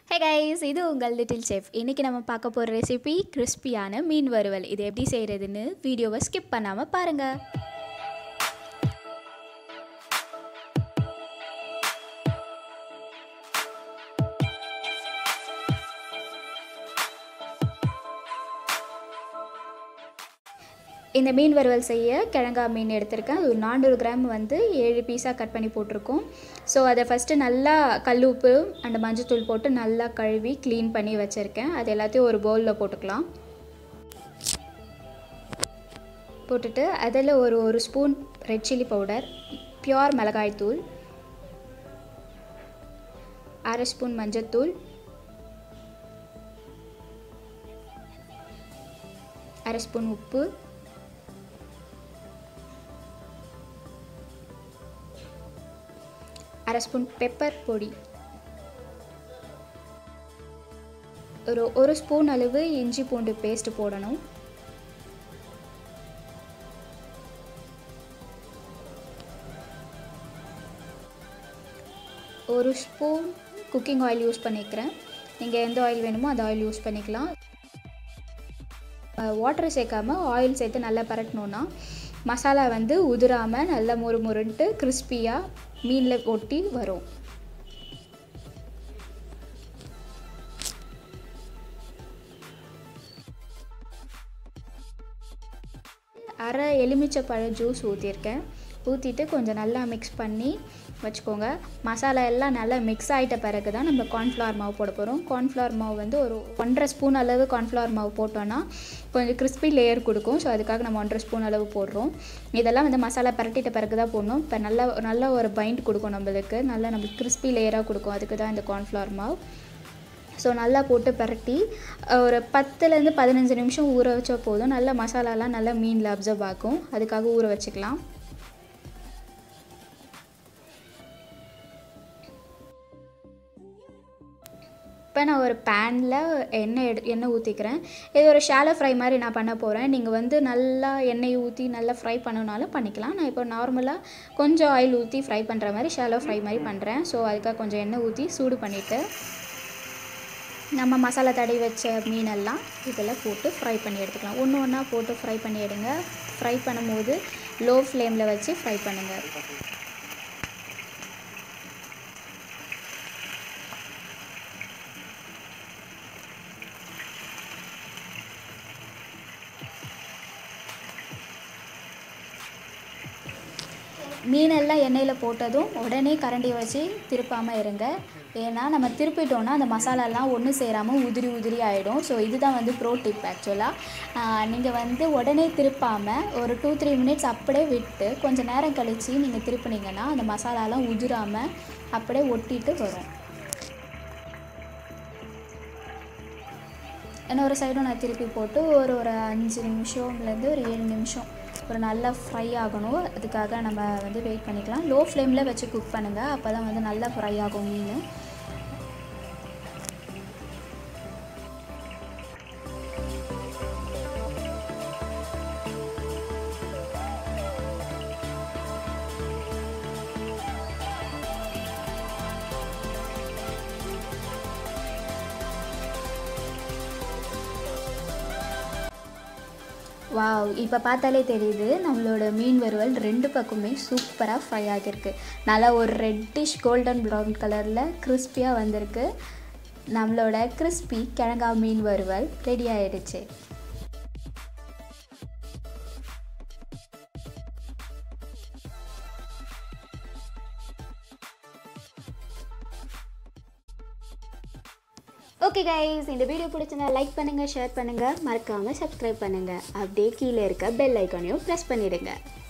hey guys இது உங்கள் little chef இன்றைக்கி நம்ம பார்க்க போகிற ரெசிபி கிறிஸ்பியான மீன் வறுவல் இது எப்படி செய்கிறதுன்னு வீடியோவை ஸ்கிப் பண்ணாமல் பாருங்கள் இந்த மீன் வறுவல் செய்ய கிழங்கா மீன் எடுத்திருக்கேன் அது ஒரு நானூறு கிராம் வந்து ஏழு பீஸாக கட் பண்ணி போட்டிருக்கோம் ஸோ அதை ஃபஸ்ட்டு நல்லா கல் உப்பு அண்ட் மஞ்சத்தூள் போட்டு நல்லா கழுவி க்ளீன் பண்ணி வச்சுருக்கேன் அது எல்லாத்தையும் ஒரு பவுலில் போட்டுக்கலாம் போட்டுட்டு அதில் ஒரு ஒரு spoon red chilli powder pure மிளகாய் தூள் அரை ஸ்பூன் மஞ்சத்தூள் அரை ஸ்பூன் உப்பு அரை ஸ்பூன் பெப்பர் பொடி ஒரு ஒரு ஸ்பூன் அளவு இஞ்சி பூண்டு பேஸ்ட் போடணும் ஒரு ஸ்பூன் குக்கிங் ஆயில் யூஸ் பண்ணிக்கிறேன் நீங்கள் எந்த ஆயில் வேணுமோ அந்த ஆயில் யூஸ் பண்ணிக்கலாம் வாட்டர் சேர்க்காம ஆயில் சேர்த்து நல்லா பரட்டணுன்னா மசாலா வந்து உதிராமல் நல்லா முறு முருன்ட்டு கிறிஸ்பியாக மீனில் ஒட்டி வரும் அரை எலுமிச்சை பழ ஜூஸ் ஊற்றிருக்கேன் ஊற்றிட்டு கொஞ்சம் நல்லா மிக்ஸ் பண்ணி வச்சுக்கோங்க மசாலா எல்லாம் நல்லா மிக்ஸ் ஆகிட்ட பிறகு தான் நம்ம கார்ன்ஃப்ளவர் மாவு போட போகிறோம் கார்ன்ஃப்ளவர் மாவு வந்து ஒரு ஒன்றரை ஸ்பூன் அளவு கார்ன்ஃப்ளவர் மாவு போட்டோன்னா கொஞ்சம் கிறிஸ்பி லேயர் கொடுக்கும் ஸோ அதுக்காக நம்ம ஒன்றரை ஸ்பூன் அளவு போடுறோம் இதெல்லாம் வந்து மசாலா பரட்டிட்ட பிறகு தான் போடணும் இப்போ நல்லா நல்ல ஒரு பைண்ட் கொடுக்கும் நம்மளுக்கு நல்லா நம்மளுக்கு கிறிஸ்பி லேயராக கொடுக்கும் அதுக்கு தான் இந்த கார்ன்ஃப்ளவர் மாவு ஸோ நல்லா போட்டு பரட்டி ஒரு பத்துலேருந்து பதினஞ்சு நிமிஷம் ஊற வச்சா போதும் நல்லா மசாலாலாம் நல்லா மீனில் அப்சர்வ் ஆகும் அதுக்காக ஊற வச்சுக்கலாம் இப்போ நான் ஒரு பேனில் எண்ணெய் எடு எண்ணெய் ஊற்றிக்கிறேன் இது ஒரு ஷாலோ ஃப்ரை மாதிரி நான் பண்ண போகிறேன் நீங்கள் வந்து நல்லா எண்ணெய் ஊற்றி நல்லா ஃப்ரை பண்ணணுனாலும் பண்ணிக்கலாம் நான் இப்போ நார்மலாக கொஞ்சம் ஆயில் ஊற்றி ஃப்ரை பண்ணுற மாதிரி ஷாலோ ஃப்ரை மாதிரி பண்ணுறேன் ஸோ அதுக்காக கொஞ்சம் எண்ணெய் ஊற்றி சூடு பண்ணிவிட்டு நம்ம மசாலா தடவி வச்ச மீனெல்லாம் இதில் போட்டு ஃப்ரை பண்ணி எடுத்துக்கலாம் ஒன்று ஒன்றா போட்டு ஃப்ரை பண்ணி எடுங்க ஃப்ரை பண்ணும்போது லோ ஃப்ளேமில் வச்சு ஃப்ரை பண்ணுங்கள் மீனெல்லாம் எண்ணெயில் போட்டதும் உடனே கரண்டி வச்சு திருப்பாமல் இருங்க ஏன்னா நம்ம திருப்பிட்டோன்னா அந்த மசாலாலாம் ஒன்று சேராமல் உதிரி உதிரி ஆகிடும் ஸோ இதுதான் வந்து ப்ரோ டிப் ஆக்சுவலாக நீங்கள் வந்து உடனே திருப்பாமல் ஒரு டூ த்ரீ மினிட்ஸ் அப்படியே விட்டு கொஞ்சம் நேரம் கழித்து நீங்கள் திருப்பினீங்கன்னா அந்த மசாலாலாம் உதிராமல் அப்படியே ஒட்டிட்டு வரும் இன்னொரு சைடும் நான் திருப்பி போட்டு ஒரு ஒரு அஞ்சு நிமிஷம்லேருந்து ஒரு ஏழு நிமிஷம் ஒரு நல்லா ஃப்ரை ஆகணும் அதுக்காக நம்ம வந்து வெயிட் பண்ணிக்கலாம் லோ ஃப்ளேமில் வச்சு குக் பண்ணுங்கள் அப்போ தான் வந்து நல்லா ஃப்ரை ஆகும் மீன் வாவ் இப்போ பார்த்தாலே தெரியுது நம்மளோட மீன் வறுவல் ரெண்டு பக்கமே சூப்பராக ஃப்ரை ஆகியிருக்கு நல்லா ஒரு ரெட்டிஷ் கோல்டன் ப்ரௌன் கலரில் கிறிஸ்பியாக வந்திருக்கு நம்மளோட கிறிஸ்பி கிழங்கா மீன் வறுவல் ரெடி ஆயிடுச்சு ஓகே கைஸ் இந்த வீடியோ பிடிச்சிருந்தா லைக் பண்ணுங்கள் ஷேர் பண்ணுங்கள் மறக்காமல் சப்ஸ்கிரைப் பண்ணுங்கள் அப்படியே கீழே இருக்க பெல் ஐக்கானையும் ப்ரெஸ் பண்ணிவிடுங்க